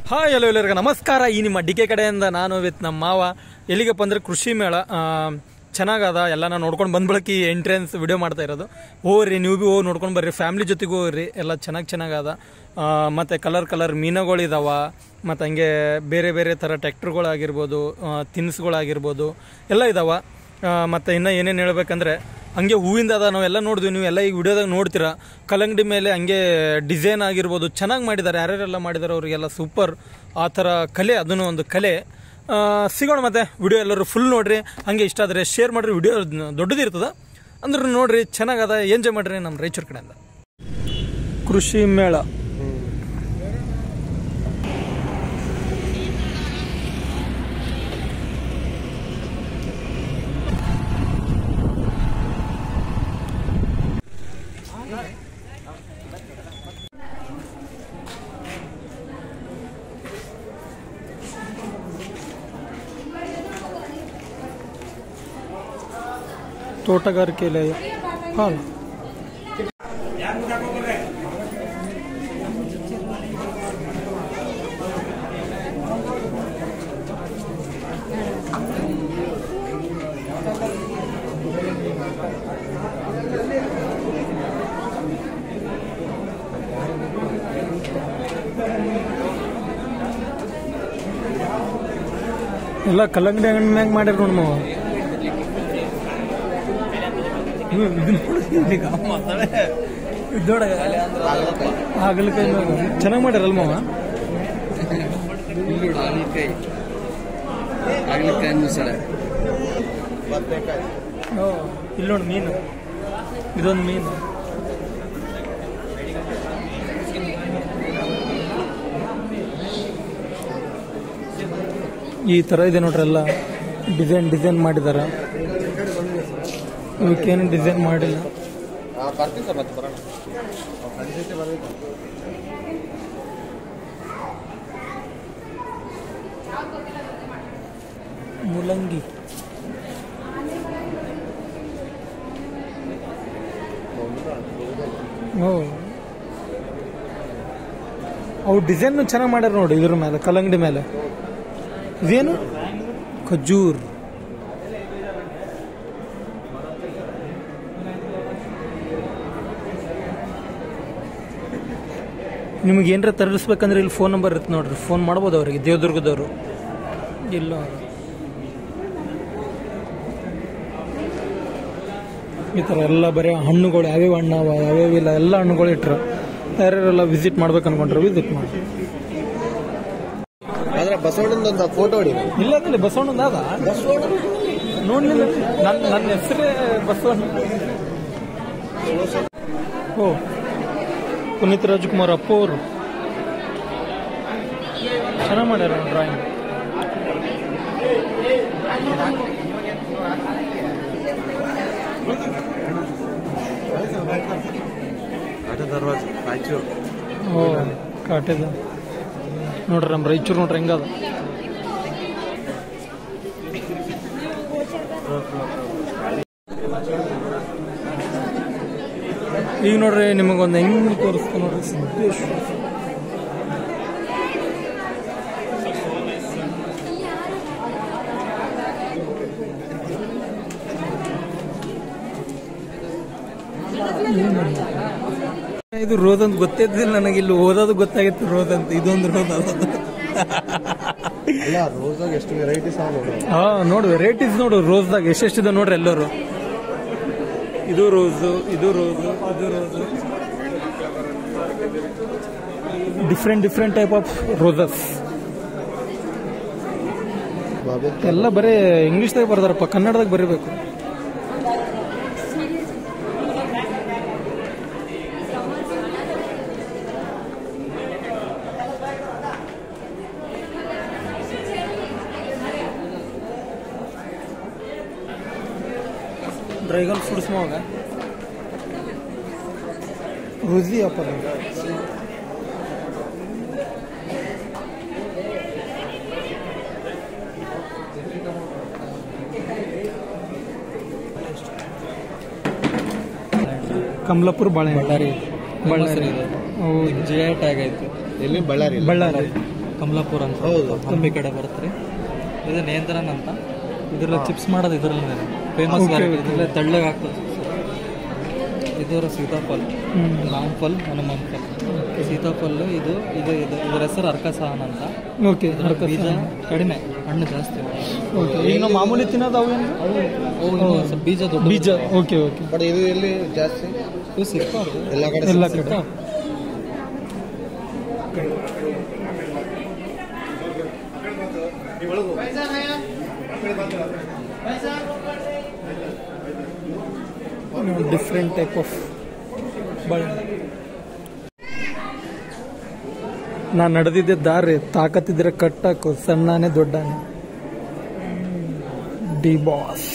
Hi ಎಲ್ಲೋ ಎಲ್ಲರಿಗೂ ನಮಸ್ಕಾರ ಈ ನಿಮ್ಮ ಡಿ ಕೆ ಕಡೆಯಿಂದ ನಾನು ವಿತ್ ನಮ್ಮ ಮಾವ ಎಲ್ಲಿಗಪ್ಪ ಅಂದ್ರೆ ಕೃಷಿ ಮೇಳ ಆ, ಚೆನ್ನಾಗದ ಎಲ್ಲ ನಾನು ನೋಡ್ಕೊಂಡು ಬಂದ್ಬಳಕ್ಕೆ ಈ ಎಂಟ್ರೆನ್ಸ್ ವಿಡಿಯೋ ಮಾಡ್ತಾ ಇರೋದು ಹೋಗ್ರಿ ನೀವು ಭೀ ಹೋಗಿ ನೋಡ್ಕೊಂಡು ಬರ್ರಿ ಫ್ಯಾಮಿಲಿ ಜೊತೆಗೆ ಹೋಗ್ರಿ ಎಲ್ಲ ಚೆನ್ನಾಗಿ ಚೆನ್ನಾಗದ ಆ, ಮತ್ತೆ ಕಲರ್ ಕಲರ್ ಮೀನುಗಳಿದಾವ ಮತ್ತು ಹಂಗೆ ಬೇರೆ ಬೇರೆ ಥರ ಟ್ಯಾಕ್ಟ್ರುಗಳಾಗಿರ್ಬೋದು ತಿನಿಸುಗಳಾಗಿರ್ಬೋದು ಎಲ್ಲ ಇದಾವ ಆ, ಮತ್ತೆ ಇನ್ನು ಏನೇನು ಹೇಳ್ಬೇಕಂದ್ರೆ ಹಂಗೆ ಹೂವಿಂದ ಅದ ನಾವೆಲ್ಲ ನೋಡಿದ್ವಿ ನೀವು ಎಲ್ಲ ಈ ವಿಡಿಯೋದಾಗ ನೋಡ್ತೀರಾ ಕಲ್ಲಂಗಡಿ ಮೇಲೆ ಹಂಗೆ ಡಿಸೈನ್ ಆಗಿರ್ಬೋದು ಚೆನ್ನಾಗಿ ಮಾಡಿದ್ದಾರೆ ಯಾರ್ಯಾರೆಲ್ಲ ಮಾಡಿದ್ದಾರೆ ಅವರಿಗೆಲ್ಲ ಸೂಪರ್ ಆ ಥರ ಕಲೆ ಅದನ್ನು ಒಂದು ಕಲೆ ಆ, ಸಿಗೋಣ ಮತ್ತೆ ವಿಡಿಯೋ ಎಲ್ಲರೂ ಫುಲ್ ನೋಡ್ರಿ ಹಂಗೆ ಇಷ್ಟ ಆದರೆ ಶೇರ್ ಮಾಡಿರಿ ವಿಡಿಯೋ ದೊಡ್ಡದಿರ್ತದ ಅಂದ್ರೆ ನೋಡ್ರಿ ಚೆನ್ನಾಗದ ಎಂಜಾಯ್ ಮಾಡ್ರಿ ನಮ್ಮ ರಾಯಚೂರು ಕಡೆಯಿಂದ ಕೃಷಿ ಮೇಳ ತೋಟಗಾರಿಕೆ ಇಲಾಖೆ ಹಾಂ ಎಲ್ಲ ಕಲ್ಲಂಗಡಿ ಹಣ್ಣು ಮ್ಯಾಗ ಮಾಡ್ಯಾರ ನೋಡಿ ಮಾವ ಹಾಗಲಕಾಯಿ ಚೆನ್ನಾಗಿ ಮಾಡ್ಯಾರಲ್ಲ ಮಾವ ಹಾಗಲಕಾಯಿ ಹಾಗಲಕಾಯಿ ಮಿಸಳೆ ಇಲ್ಲಿ ನೋಡಿ ಮೀನು ಇದೊಂದು ಮೀನು ಈ ಥರ ಇದೆ ನೋಡ್ರಿ ಎಲ್ಲ ಡಿಸೈನ್ ಡಿಸೈನ್ ಮಾಡಿದಾರ ಇವಕ್ಕೇನು ಡಿಸೈನ್ ಮಾಡಿಲ್ಲ ಬರ್ತೀವಿ ಸರ್ ಮತ್ತೆ ಬರೋಣ ಮುಲಂಗಿ ಓ ಅವು ಡಿಸೈನ್ ಚೆನ್ನಾಗಿ ಮಾಡ್ಯಾರ ನೋಡಿ ಇದ್ರ ಮೇಲೆ ಕಲ್ಲಂಗಡಿ ಮೇಲೆ ಇದೇನು ಖಜೂರ್ ನಿಮಗೆ ಏನರ ತರಿಸ್ಬೇಕಂದ್ರೆ ಇಲ್ಲಿ ಫೋನ್ ನಂಬರ್ ಇರುತ್ತೆ ನೋಡ್ರಿ ಫೋನ್ ಮಾಡ್ಬೋದು ಅವರಿಗೆ ದೇವದುರ್ಗದವರು ಇಲ್ಲ ಈ ಥರ ಎಲ್ಲ ಬರೀ ಹಣ್ಣುಗಳು ಯಾವ್ಯಾವ ಹಣ್ಣು ಅವ ಯಾವ್ಯಾವ ಇಲ್ಲ ಎಲ್ಲ ಹಣ್ಣುಗಳು ಇಟ್ರು ಯಾರ್ಯಾರೆಲ್ಲ ವಿಸಿಟ್ ಮಾಡ್ಬೇಕು ಅನ್ಕೊಂಡ್ರೆ ವಿಸಿಟ್ ಮಾಡಿ ಆದ್ರೆ ಬಸವಣ್ಣಂದೊಂದು ಫೋಟೋ ಹೊಡಿ ಇಲ್ಲ ಅದ್ರಲ್ಲಿ ಬಸವಣ್ಣದ ಅದ ನೋಡ್ಲಿಲ್ಲ ನನ್ನ ನನ್ನ ಹೆಸರೇ ಬಸವಣ್ಣ ಓ ಪುನೀತ್ ರಾಜ್ಕುಮಾರ್ ಅಪ್ಪ ಅವರು ಚೆನ್ನಾಗಿ ಮಾಡ್ಯಾರ ಡ್ರಾಯಿಂಗ್ ದರ್ವಾಜ ರಾಯಚೂರು ಓ ಕಾಟಿದ ನೋಡ್ರಿ ನಮ್ಮ ರಾಯಚೂರು ನೋಡ್ರಿ ಹೆಂಗದ ಈಗ ನೋಡ್ರಿ ನಿಮಗೊಂದು ಹೆಂಗ್ ತೋರಿಸ್ತಾ ನೋಡ್ರಿ ಸಿದ್ದೇಶ್ವರ ಇದು ರೋದ್ ಅಂತ ಗೊತ್ತಿದ್ದಿಲ್ಲ ನನಗೆ ಇಲ್ಲಿ ಓದೋದು ಗೊತ್ತಾಗಿತ್ತು ರೋದ್ ಅಂತ ಇದೊಂದು ರೋದ್ ಅದ ಅಲ್ಲ ರೋಸಾಗ ಎಷ್ಟು ವೆರೈಟೀಸ್ ಅವ ಹಾ ನೋಡು ವೆರೈಟೀಸ್ ನೋಡು ರೋಸ್ದಾಗ ಎಷ್ಟೆಷ್ಟಿದೆ ನೋಡ್ರಿ ಎಲ್ಲರೂ ಇದು ರೋಸು ಇದು ರೋಸು ಇದು rose different different type of roses ಎಲ್ಲ ಬರೀ ಇಂಗ್ಲೀಷ್ದಾಗ ಬರ್ದಾರಪ್ಪ ಕನ್ನಡದಾಗ ಬರೀಬೇಕು ಡ್ರ್ಯಾಗನ್ ಫ್ರೂಟ್ಸ್ ಮಾವಾಗ ರುಜಿ ಅಪ್ಪ ಕಮಲಾಪುರ ಬಾಳೆ ಬಳ್ಳಾರಿ ಬಳ್ಳಾರಿ ಹೌದು ಜಿ ಐ ಟ್ಯಾಗ್ ಆಯ್ತು ಎಲ್ಲಿ ಬಳ್ಳಾರಿ ಬಳ್ಳಾರಿ ಕಮಲಾಪುರ ಅಂತ ಹೌದು. ಹಂಪಿ ಕಡೆ ಬರುತ್ತೆ ರೀ ಇದು ನೇಂದ್ರನ್ ಅಂತ ಇದ್ರಲ್ಲಿ ಚಿಪ್ಸ್ ಮಾಡೋದು ಇದರಲ್ಲಿ ಫೇಮಸ್ Okay, okay. ಇದ್ರಲ್ಲೇ ತೆಳ್ಳಗೆ ಆಗ್ತದೆ ಇದರ ಸೀತಾಫಲ್ ರಾಮ್ಫಲ್ ಹನುಮಾನ್ ಫಲ್ ಸೀತಾಫಲ್ ಇದು ಇದು ಇದು ಇದರ ಹೆಸರು ಅರ್ಕಸಹನ್ ಅಂತ ಓಕೆ ಇದರ ಬೀಜ ಕಡಿಮೆ ಹಣ್ಣು ಜಾಸ್ತಿ ಓಕೆ ಈಗ ನಾವು ಮಾಮೂಲಿ ತಿನ್ನೋದು ಅವು ಏನು ಅವು ಇನ್ನೂ ಸ್ವಲ್ಪ ಬೀಜ ದೊಡ್ಡ ಬೀಜ ಓಕೆ ಓಕೆ ಬಟ್ ಇದು ಎಲ್ಲಿ ಜಾಸ್ತಿ ಇವು ಸಿಗ್ತಾವ್ರಿ ಎಲ್ಲ ಕಡೆ ಎಲ್ಲ ಕಡೆ ಸಿಗ್ತಾವ್ ಡಿಫ್ರೆಂಟ್ ಟೈಪ್ ಆಫ್ ಬಾಳೆಹಣ್ಣು ನಾನು ನಡೆದಿದ್ದೆ ದಾರಿ ತಾಕತ್ತಿದ್ರೆ ಕಟ್ಟಾಕು ಸಣ್ಣನೇ ದೊಡ್ಡನೆ ಡಿ ಬಾಸ್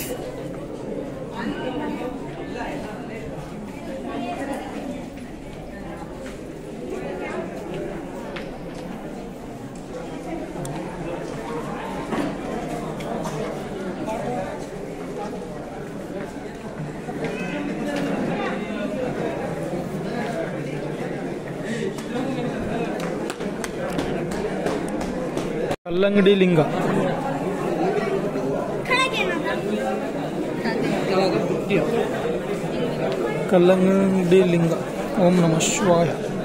ಕಲ್ಲಂಗಡಿ ಲಿಂಗ ಕಲ್ಲಂಗಡಿ ಲಿಂಗ ಓಂ ನಮ ಶಿವಾಯ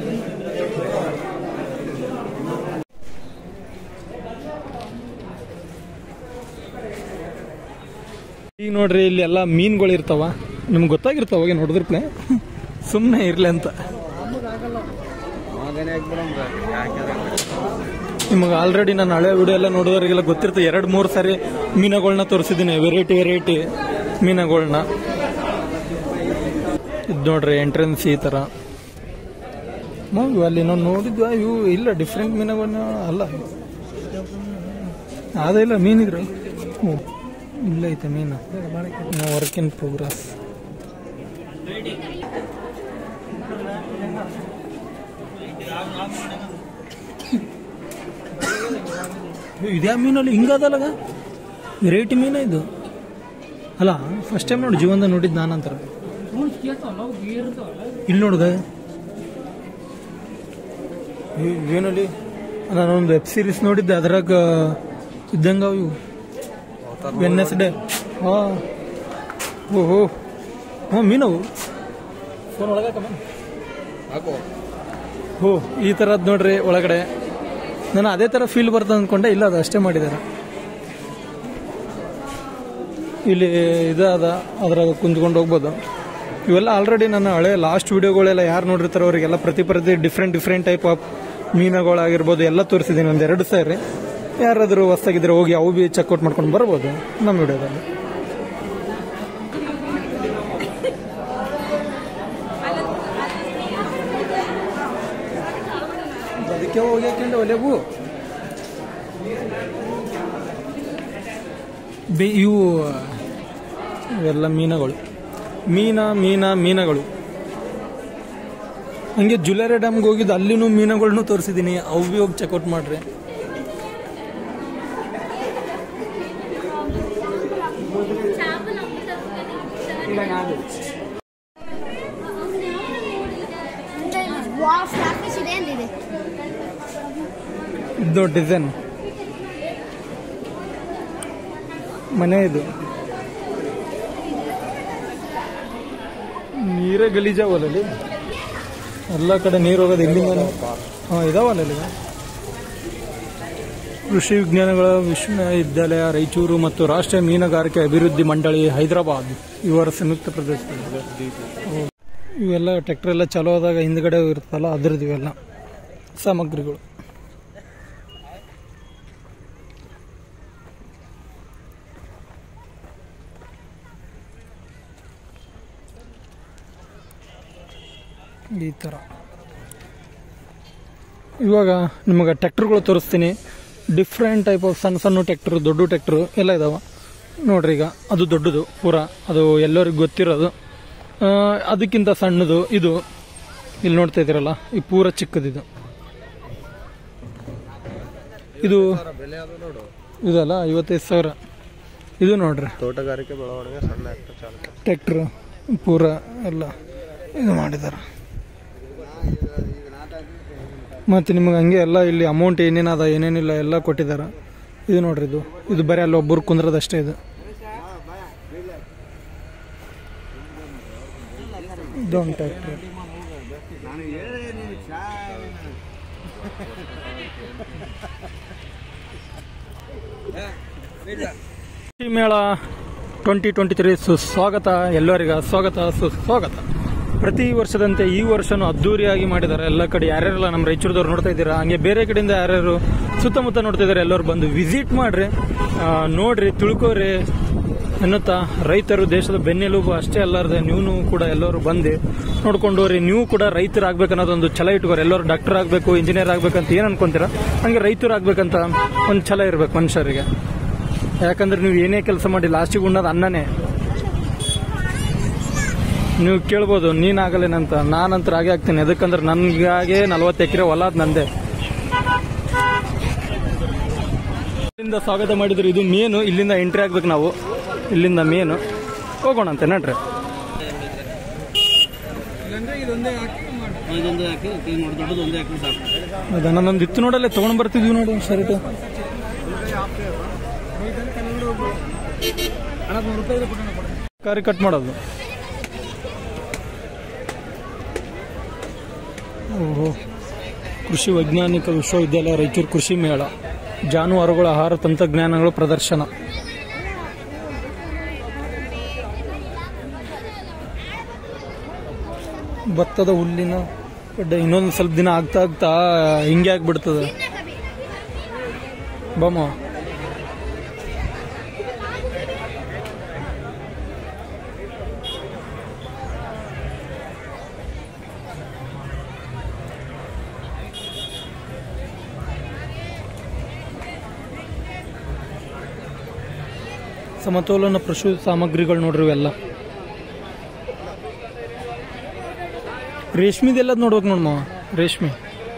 ಈಗ ನೋಡ್ರಿ ಇಲ್ಲಿ ಎಲ್ಲ ಮೀನುಗಳು ಇರ್ತಾವ ನಿಮ್ಗೆ ಗೊತ್ತಾಗಿರ್ತಾವ ಹೋಗಿ ನೋಡಿದ್ರಪ್ಲೆ ಸುಮ್ಮನೆ ಇರ್ಲಿ ಅಂತ ನಿಮಗೆ ಆಲ್ರೆಡಿ ನಾನು ಹಳೆ ವಿಡಿಯೋ ಎಲ್ಲ ನೋಡೋರಿಗೆಲ್ಲ ಗೊತ್ತಿರ್ತದೆ ಎರಡು ಮೂರು ಸಾರಿ ಮೀನುಗಳನ್ನ ತೋರಿಸಿದ್ದೀನಿ ವೆರೈಟಿ ವೆರೈಟಿ ಮೀನುಗಳನ್ನ ಇದು ನೋಡ್ರಿ ಎಂಟ್ರೆನ್ಸ್ ಈ ಥರ ಇವು ಅಲ್ಲಿ ನಾವು ನೋಡಿದ್ವಾ ಇವು ಇಲ್ಲ ಡಿಫ್ರೆಂಟ್ ಮೀನುಗಳನ್ನ ಅಲ್ಲ ಅದೇ ಇಲ್ಲ ಮೀನಿದ್ರು ಹ್ಞೂ ಇಲ್ಲ ಐತೆ ಮೀನು ವರ್ಕ್ ಇನ್ ಪ್ರೋಗ್ರೆಸ್ ಇದ್ಯಾ ಮೀನಲ್ಲಿ ಹಿಂಗದಲ್ಲಗ ವೆರೈಟಿ ಮೀನ ಇದು ಅಲ್ಲ ಫಸ್ಟ್ ಟೈಮ್ ನೋಡಿ ಜೀವನದಾಗ ನೋಡಿದ್ದು ನಾನಂತರ ಇಲ್ಲಿ ನೋಡುದ ಏನಲ್ಲಿ ನಾನೊಂದು ವೆಬ್ ಸೀರೀಸ್ ನೋಡಿದ್ದೆ ಅದ್ರಾಗ ಇದ್ದಂಗ ಅವು ಇವು ವೆನ್ನೆಸ್ಡೇ ಹಾ ಓಹೋ ಹ್ಞೂ ಮೀನವು ಫೋನ್ ಒಳಗೆ ಹಾಕೋ ಹೋ ಈ ಥರದ್ದು ನೋಡ್ರಿ ಒಳಗಡೆ ನಾನು ಅದೇ ಥರ ಫೀಲ್ ಬರ್ತದೆ ಅಂದ್ಕೊಂಡೆ ಇಲ್ಲ ಅದು ಅಷ್ಟೇ ಮಾಡಿದ್ದಾರೆ ಇಲ್ಲಿ ಇದಾದ ಅದ್ರಾಗ ಕುಂತ್ಕೊಂಡು ಹೋಗ್ಬೋದು ಇವೆಲ್ಲ ಆಲ್ರೆಡಿ ನನ್ನ ಹಳೆ ಲಾಸ್ಟ್ ವಿಡಿಯೋಗಳೆಲ್ಲ ಯಾರು ನೋಡಿರ್ತಾರೆ ಅವರಿಗೆಲ್ಲ ಪ್ರತಿ ಪ್ರತಿ ಡಿಫ್ರೆಂಟ್ ಡಿಫ್ರೆಂಟ್ ಟೈಪ್ ಆಫ್ ಮೀನುಗಳಾಗಿರ್ಬೋದು ಎಲ್ಲ ತೋರಿಸಿದ್ದೀನಿ ಒಂದು ಎರಡು ಸಾರಿ ಯಾರಾದರೂ ಹೊಸ್ತಾಗಿದ್ರೆ ಹೋಗಿ ಅವು ಬಿ ಚೆಕ್ಔಟ್ ಮಾಡ್ಕೊಂಡು ಬರ್ಬೋದು ನಮ್ಮ ವಿಡಿಯೋದಲ್ಲಿ ಅದಕ್ಕೆ ಹೋಗಿ ಹಾಕೊಂಡು ಒಲೆಗೂ ಬಿ ಇವು ಇವೆಲ್ಲ ಮೀನುಗಳು ಮೀನ ಮೀನ ಮೀನುಗಳು ಹಂಗೆ ಜುಲಾರೆ ಡ್ಯಾಮ್ಗೆ ಹೋಗಿದ್ದು ಅಲ್ಲಿನೂ ಮೀನುಗಳ್ನು ತೋರಿಸಿದ್ದೀನಿ ಅವು ಬಿ ಹೋಗಿ ಚೆಕ್ಔಟ್ ಮಾಡ್ರಿ ವಾವ್ ಸ್ಟಾರ್ಫಿಶ್ ಇದೆ ಅಂದಿದೆ ಇದು ಡಿಸೈನ್ ಮನೆ ಇದು ನೀರೇ ಗಲೀಜಾವಲ್ಲ ಅಲ್ಲಿ ಎಲ್ಲ ಕಡೆ ನೀರು ಹೋಗೋದು ಇಲ್ಲಿಂದ ಹಾಂ ಇದಾವಲ್ಲ ಅಲ್ಲಿ ಕೃಷಿ ವಿಜ್ಞಾನಗಳ ವಿಶ್ವವಿದ್ಯಾಲಯ ರಾಯಚೂರು ಮತ್ತು ರಾಷ್ಟ್ರೀಯ ಮೀನುಗಾರಿಕೆ ಅಭಿವೃದ್ಧಿ ಮಂಡಳಿ ಹೈದರಾಬಾದ್ ಇವರ ಸಂಯುಕ್ತ ಪ್ರದೇಶದಲ್ಲಿ ಇವೆಲ್ಲ ಟ್ರ್ಯಾಕ್ಟರ್ ಎಲ್ಲ ಚಲೋ ಆದಾಗ ಹಿಂದ್ಗಡೆ ಇರುತ್ತಲ್ಲ ಅದ್ರದ್ದು ಇವೆಲ್ಲ ಸಾಮಗ್ರಿಗಳು ಈ ಥರ ಇವಾಗ ನಿಮಗೆ ಟ್ರ್ಯಾಕ್ಟರ್ಗಳು ತೋರಿಸ್ತೀನಿ ಡಿಫ್ರೆಂಟ್ ಟೈಪ್ ಆಫ್ ಸಣ್ಣ ಸಣ್ಣ ಟ್ರ್ಯಾಕ್ಟರ್ ದೊಡ್ಡ ಟ್ರ್ಯಾಕ್ಟರ್ ಎಲ್ಲ ಇದಾವೆ ನೋಡ್ರಿ ಈಗ ಅದು ದೊಡ್ಡದು ಪೂರ ಅದು ಎಲ್ಲರಿಗೂ ಗೊತ್ತಿರೋದು ಆ, ಅದಕ್ಕಿಂತ ಸಣ್ಣದು ಇದು ಇಲ್ಲಿ ನೋಡ್ತಾ ಇದ್ದೀರಲ್ಲ ಈ ಪೂರ ಚಿಕ್ಕದಿದು ಇದು ಬೆಲೆ ಅದು ನೋಡು ಇದಲ್ಲ ಐವತ್ತೈದು ಸಾವಿರ ಇದು ನೋಡ್ರಿ ತೋಟಗಾರಿಕೆ ಬೆಳವಣಿಗೆ ಸಣ್ಣ ಆಗ್ತಾ ಚಾಲಕ ಟ್ರ್ಯಾಕ್ಟ್ರ್ ಪೂರ ಎಲ್ಲ ಇದು ಮಾಡಿದ್ದಾರೆ ಮತ್ತು ನಿಮಗೆ ಹಂಗೆ ಎಲ್ಲ ಇಲ್ಲಿ ಅಮೌಂಟ್ ಏನೇನದ ಏನೇನಿಲ್ಲ ಎಲ್ಲ ಕೊಟ್ಟಿದ್ದಾರೆ ಇದು ನೋಡ್ರಿ ಇದು ಇದು ಬರೀ ಅಲ್ಲಿ ಒಬ್ಬರು ಕುಂದ್ರದಷ್ಟೇ ಇದು ಇದೊಂದು ಟ್ಯಾಕ್ಟ್ರಿ ಕೃಷಿ ಮೇಳ ಟ್ವೆಂಟಿ ಟ್ವೆಂಟಿ ತ್ರೀ ಸುಸ್ವಾಗತ ಎಲ್ಲರಿಗ ಸ್ವಾಗತ ಸುಸ್ವಾಗತ ಪ್ರತಿ ವರ್ಷದಂತೆ ಈ ವರ್ಷನೂ ಅದ್ದೂರಿಯಾಗಿ ಮಾಡಿದ್ದಾರೆ ಎಲ್ಲ ಕಡೆ ಯಾರ್ಯಾರೆಲ್ಲ ನಮ್ಮ ರಾಯಚೂರದವ್ರು ನೋಡ್ತಾ ಇದ್ದೀರಾ ಹಂಗೆ ಬೇರೆ ಕಡೆಯಿಂದ ಯಾರ್ಯಾರು ಸುತ್ತಮುತ್ತ ನೋಡ್ತಾ ಇದ್ದಾರೆ ಎಲ್ಲರೂ ಬಂದು ವಿಸಿಟ್ ಮಾಡ್ರಿ ಆ, ನೋಡ್ರಿ ತಿಳ್ಕೊರಿ ಎನ್ನುತ್ತಾ ರೈತರು ದೇಶದ ಬೆನ್ನೆಲುಬು ಅಷ್ಟೇ ಅಲ್ಲಾರ್ದೆ ನೀವು ಕೂಡ ಎಲ್ಲರೂ ಬಂದು ನೋಡ್ಕೊಂಡು ಹೋಗ್ರಿ ನೀವು ಕೂಡ ರೈತರಾಗ್ಬೇಕು ಅನ್ನೋದೊಂದು ಛಲ ಇಟ್ಕೋರಿ ಎಲ್ಲರೂ ಡಾಕ್ಟರ್ ಆಗಬೇಕು ಇಂಜಿನಿಯರ್ ಆಗ್ಬೇಕಂತ ಏನು ಅನ್ಕೊಂತೀರಾ ಹಂಗೆ ರೈತರು ಆಗ್ಬೇಕಂತ ಒಂದು ಛಲ ಇರ್ಬೇಕು ಮನುಷ್ಯರಿಗೆ ಯಾಕಂದ್ರೆ ನೀವು ಏನೇ ಕೆಲಸ ಮಾಡಿ ಲಾಸ್ಟಿಗೆ ಉಣ್ಣೋದು ಅನ್ನನೇ ನೀವು ಕೇಳ್ಬೋದು ನೀನಾಗಲೇನಂತ ನಾನಂತರ ಹಾಗೆ ಆಗ್ತೀನಿ ಅದಕ್ಕಂದ್ರೆ ನನ್ಗಾಗೆ ನಲ್ವತ್ತು ಎಕರೆ ಹೊಲ ಅದ್ ನಂದೆ ಇಲ್ಲಿಂದ ಸ್ವಾಗತ ಮಾಡಿದ್ರು ಇದು ಮೇನು ಇಲ್ಲಿಂದ ಎಂಟ್ರಿ ಆಗ್ಬೇಕು ನಾವು ಇಲ್ಲಿಂದ ಮೇನು ಹೋಗೋಣ ಅಂತೆ ನಡ್ರಿ ಇದೊಂದೇ ಹಾಕಿ ಕ್ಲೀನ್ ಮಾಡಿ ದೊಡ್ಡದು ಒಂದೇ ಹಾಕಿ ಸಾಕು ಹೌದಾ ನನ್ನೊಂದು ಇತ್ತು ನೋಡಲ್ಲೇ ತೊಗೊಂಡ್ ಬರ್ತಿದ್ವಿ ನೋಡಿ ಶರ್ಟ್ ಕಾರಿ ಕಟ್ ಮಾಡೋದು ಓಹೋ ಕೃಷಿ ವೈಜ್ಞಾನಿಕ ವಿಶ್ವವಿದ್ಯಾಲಯ ರಾಯಚೂರು ಕೃಷಿ ಮೇಳ ಜಾನುವಾರುಗಳ ಆಹಾರ ತಂತ್ರಜ್ಞಾನಗಳ ಪ್ರದರ್ಶನ ಭತ್ತದ ಹುಲ್ಲಿನ ಗಡ್ಡೆ ಇನ್ನೊಂದು ಸ್ವಲ್ಪ ದಿನ ಆಗ್ತಾ ಆಗ್ತಾ ಹಿಂಗೆ ಆಗ್ಬಿಡ್ತದೆ ಬಮ್ಮ ಸಮತೋಲನ ಪಶು ಸಾಮಗ್ರಿಗಳು ನೋಡ್ರಿ ಇವೆಲ್ಲ ರೇಷ್ಮಿದೆಲ್ಲ ನೋಡ್ಬೇಕು ನೋಡ್ ಮಾವ ರೇಷ್ಮೆ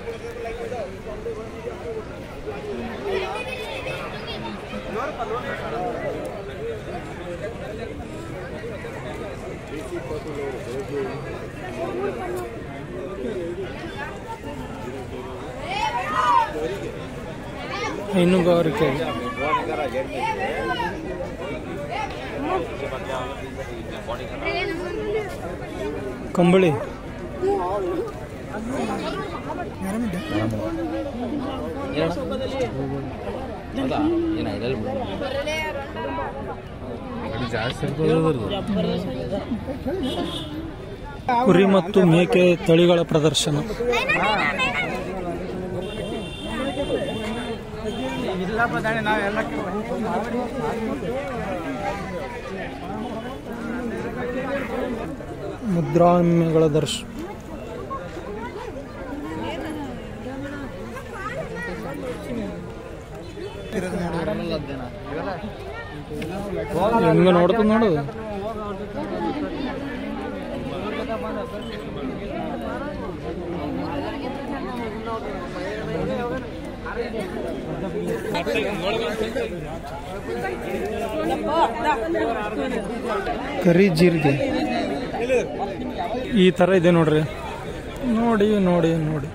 ಹೈನುಗಾರಿಕೆ ಕಂಬಳಿ ಕುರಿ ಮತ್ತು ಮೇಕೆ ತಳಿಗಳ ಪ್ರದರ್ಶನ ಮುದ್ರಾಮ್ಯಗಳ ದರ್ಶ ಹೆಂಗ ನೋಡ್ತದ ನೋಡು ಕರಿ ಜೀರಿಗೆ ಈ ತರ ಇದೆ ನೋಡ್ರಿ ನೋಡಿ ನೋಡಿ ನೋಡಿ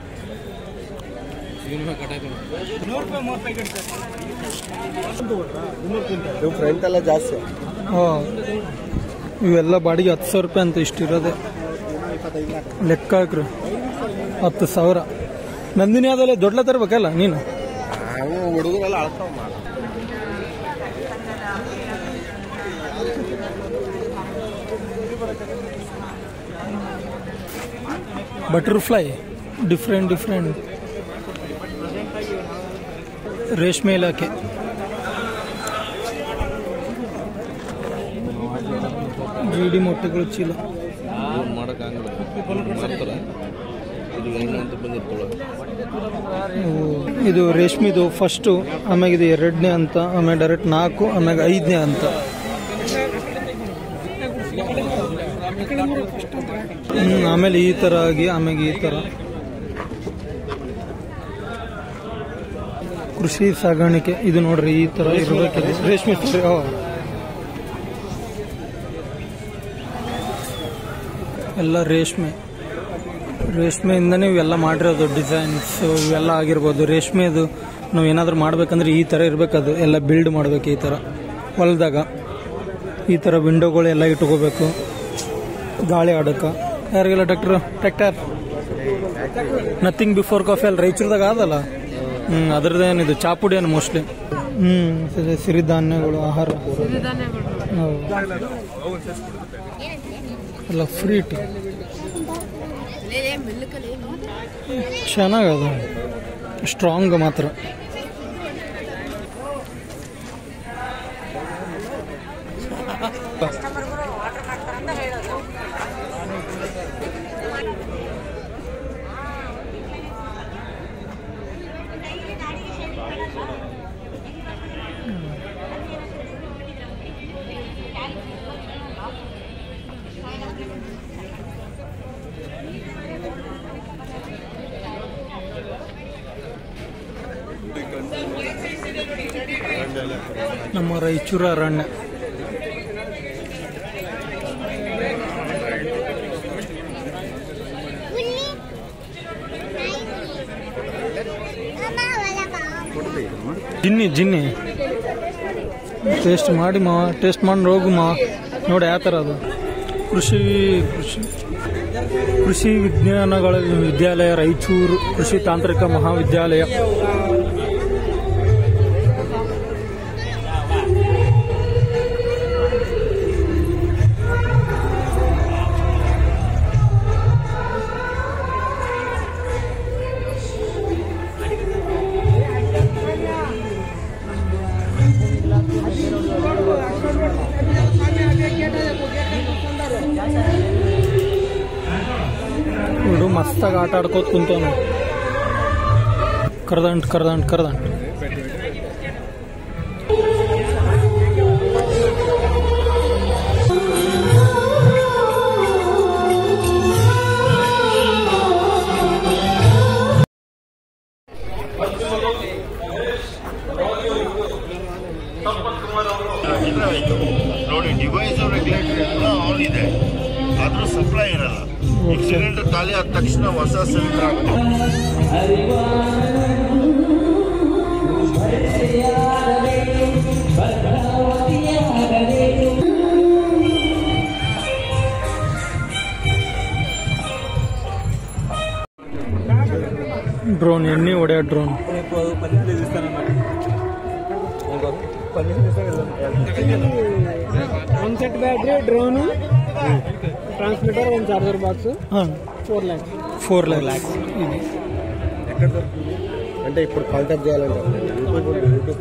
ಇವು ಫ್ರಂಟ್ ಎಲ್ಲ ಜಾಸ್ತಿ ಹಾ ಇವೆಲ್ಲ ಬಾಡಿಗೆ ಹತ್ತು ಸಾವಿರ ರೂಪಾಯಿ ಅಂತ ಇಷ್ಟು ಇರೋದೆ ಲೆಕ್ಕ ಹಾಕ್ರಿ ಹತ್ತು ಸಾವಿರ ನಂದಿನಿ ಅದಲ್ಲ ದೊಡ್ಡ ತರ್ಬೇಕಲ್ಲ ನೀನು ನಾವು ಹುಡುಗರೆಲ್ಲ ಅಳ್ತಾವ ಬಟರ್ಫ್ಲೈ ಡಿಫ್ರೆಂಟ್ ಡಿಫ್ರೆಂಟ್ ರೇಷ್ಮೆ ಇಲಾಖೆ ಜಿಡಿ ಮೊಟ್ಟೆಗಳು ಚೀಲ ಮಾಡೋಕ್ಕಾಗಲ್ಲ ಮಾಡ್ತಾರೆ ಇದು ಹೆಂಗೆ ಅಂತ ಬಂದಿರ್ತೇವೆ ಓ, ಇದು ರೇಷ್ಮಿದು ಫಸ್ಟು ಆಮ್ಯಾಗ ಇದು ಎರಡನೇ ಅಂತ ಆಮೇಲೆ ಡೈರೆಕ್ಟ್ ನಾಲ್ಕು ಆಮ್ಯಾಗ ಐದನೇ ಅಂತ ಹ್ಮ್, ಆಮೇಲೆ ಈ ತರ ಆಗಿ ಆಮ್ಯಾಗ ಈ ತರ ಕೃಷಿ ಸಾಗಾಣಿಕೆ ಇದು ನೋಡ್ರಿ ಈ ತರ ಇರಬೇಕಿದೆ ರೇಷ್ಮೆ ಸರಿ ಓ. ಎಲ್ಲ ರೇಷ್ಮೆ ರೇಷ್ಮೆಯಿಂದನೇ ಇವೆಲ್ಲ ಮಾಡಿರೋದು ಡಿಸೈನ್ಸ್ ಇವೆಲ್ಲ ಆಗಿರ್ಬೋದು ರೇಷ್ಮೆದು ನಾವು ಏನಾದರೂ ಮಾಡ್ಬೇಕಂದ್ರೆ ಈ ಥರ ಇರಬೇಕದು ಎಲ್ಲ ಬಿಲ್ಡ್ ಮಾಡಬೇಕು ಈ ಥರ ಹೊಲದಾಗ ಈ ಥರ ವಿಂಡೋಗಳು ಎಲ್ಲ ಇಟ್ಕೋಬೇಕು ಗಾಳಿ ಆಡಕ್ಕೆ ಯಾರಿಗೆಲ್ಲ doctor tractor nothing before coffee ಅಲ್ಲಿ ರಾಯಚೂರ್ದಾಗ ಆದಲ್ಲ ಹ್ಞೂ ಅದ್ರದ್ದೇನಿದು ಚಾಪುಡಿ ಏನು ಮೋಸ್ಟ್ಲಿ ಹ್ಞೂ ಸರಿ ಸಿರಿಧಾನ್ಯಗಳು ಆಹಾರ ಹೌದು. ಎಲ್ಲ ಫ್ರೀ ಟೀ ಚೆನ್ನಾಗದ ಸ್ಟ್ರಾಂಗ್ ಮಾತ್ರ ನಮ್ಮ ರಾಯಚೂರು ಅರಣ್ಯ ಜಿನ್ನಿ ಜಿನ್ನಿ ಟೇಸ್ಟ್ ಮಾಡಿ ಮಾವ ಟೇಸ್ಟ್ ಮಾಡಿ ಹೋಗು ಮಾವ ನೋಡಿ ಯಾವ ಥರ ಅದು ಕೃಷಿ ಕೃಷಿ ಕೃಷಿ ವಿಜ್ಞಾನಗಳ ವಿದ್ಯಾಲಯ ರಾಯಚೂರು ಕೃಷಿ ತಾಂತ್ರಿಕ ಮಹಾವಿದ್ಯಾಲಯ ನೋಡು ಮಸ್ತಾಗಿ ಆಟ ಆಡ್ಕೋತ ಕುಂತವನು ಕರ್ದಂಟ್ ಕರ್ದಂಟ್ ಕರ್ದಂಟ್ ನೋಡಿ ಡಿವೈಸ್ ರೆಗ್ಯುಲೇಟರ್ ಎಲ್ಲ ಆನ್ ಇದೆ ಆದ್ರೂ ಸಪ್ಲೈ ಇರಲ್ಲ ಈಗ ಸಿಲಿಂಡರ್ ಖಾಲಿ ಆದ ತಕ್ಷಣ ಹೊಸ ಸಿಲಿಂಡರ್ ಆಗ್ತದೆ ಡ್ರೋನ್ ಎಣ್ಣೆ ಹೊಡೆಯೋ drone one set battery drone transmitter ಒಂದು ಚಾರ್ಜರ್ ಬಾಕ್ಸ್ ಹಾಂ ఫోర్ ల్యాక్స్ ఫోర్ ల్యాక్స్ ఇది అంటే ఇప్పుడు కాంటాక్ట్ చేయాలంటే యూట్యూబ్ ఉంది, యూట్యూబ్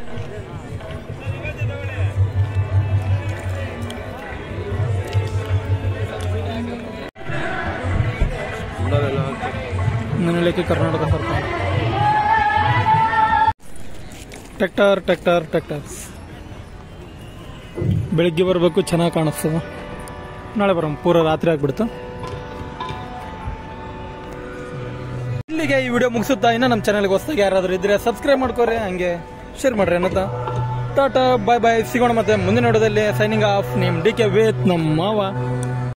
ಮನೆಯಲ್ಲಿಕ್ಕೆ ಕರ್ನಾಟಕ ಸರ್ಕಾರ ಟ್ರ್ಯಾಕ್ಟರ್ ಟ್ರ್ಯಾಕ್ಟರ್ ಟ್ರ್ಯಾಕ್ಟರ್ಸ್ ಬೆಳಿಗ್ಗೆ ಬರಬೇಕು ಚೆನ್ನಾಗಿ ಕಾಣಿಸ್ತದ ನಾಳೆ ಬರೋಣ ಪೂರ ರಾತ್ರಿ ಆಗ್ಬಿಡ್ತು ಇಲ್ಲಿಗೆ ಈ ವಿಡಿಯೋ ಮುಗಿಸುತ್ತಾ ಇನ್ನ ನಮ್ಮ ಚಾನಲ್ಗೆ ಹೊಸದಾಗಿ ಯಾರಾದರೂ ಇದ್ರೆ ಸಬ್ಸ್ಕ್ರೈಬ್ ಮಾಡ್ಕೋರಿ ಹಂಗೆ ಶೇರ್ ಮಾಡ್ರಿ ಅನ್ನತ್ತ ಟಾಟಾ ಬಾಯ್ ಬಾಯ್ ಸಿಗೋಣ ಮತ್ತೆ ಮುಂದಿನ ವಿಡಿಯೋದಲ್ಲಿ signing off name D K ವೇತ್ ನಮ್ಮ ಮಾವ